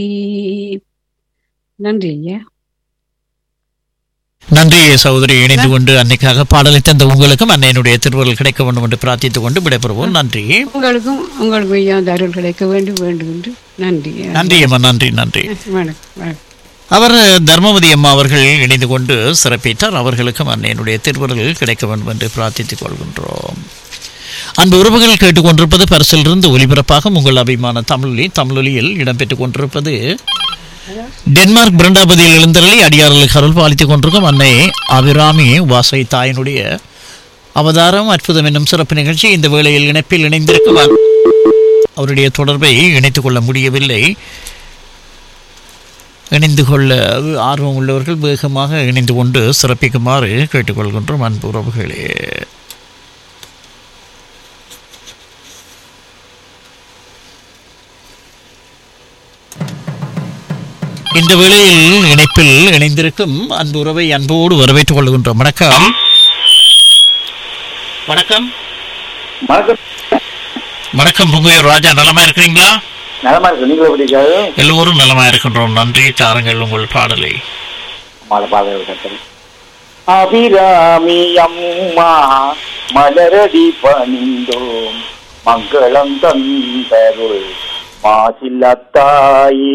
நன்றி ஐயா நன்றி சகோதரி இணைந்து கொண்டு அன்னைக்காக பாடலை தந்த உங்களுக்கும் அன்னையினுடைய திருவருள் கிடைக்க வேண்டும் என்று பிரார்த்தித்துக் கொண்டு விடைபெறுவோம் நன்றி உங்களுக்கும் உங்களுக்கும் ஐயா அந்த அருள் கிடைக்க வேண்டும் வேண்டும் என்று நன்றி நன்றி அம்மா நன்றி நன்றி வணக்கம் வணக்கம் அவர் தர்மவதி அம்மா அவர்கள் இணைந்து கொண்டு சிறப்பித்தார் அவர்களுக்கும் அன்னையினுடைய திருவருள் கிடைக்க வேண்டும் என்று பிரார்த்தித்துக் கொள்கின்றோம் அன்பு உறவுகள் கேட்டுக்கொண்டிருப்பது பரிசிலிருந்து ஒலிபரப்பாக உங்கள் அபிமான தமிழொலி தமிழொலியில் இடம்பெற்றுக் கொண்டிருப்பது டென்மார்க் பிரண்டாபதியில் எழுந்தருளி அடியார்களுக்கு அருள் பாலித்துக் கொண்டிருக்கும் அன்னை அபிராமி வாசை தாயினுடைய அவதாரம் அற்புதம் என்னும் சிறப்பு நிகழ்ச்சி இந்த வேளையில் இணைப்பில் இணைந்திருக்கும் அவர்- அவருடைய தொடர்பை இணைத்துக் கொள்ள முடியவில்லை இணைந்து கொள்ள ஆர்வம் உள்ளவர்கள் வேகமாக இணைந்து கொண்டு சிறப்பிக்குமாறு கேட்டுக்கொள்கின்றோம் அன்பு உறவுகளே இந்த வேளையில் இணைப்பில் இணைந்திருக்கும் அன்பு உறவை அன்போடு வரவேற்றுக் கொள்கின்றோம் வணக்கம் வணக்கம் வணக்கம் வணக்கம் புங்கையூர் ராஜா நலமா இருக்கிறீங்களா நலமா இருக்கு நீங்களும் எப்படி இருக்காது எல்லோரும் நலமா இருக்கின்றோம் நன்றி தாருங்கள் உங்கள் பாடலை மாலை பாதைகள் கட்டளை அபிராமி அம்மா மலரடி பணிந்தோம் மங்களம் தந்தருள் மாசில்லத்தாயே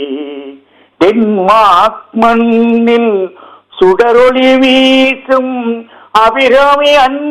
தென்மாக் மண்ணில் சுடரொளி வீசும் அபிராமி அன்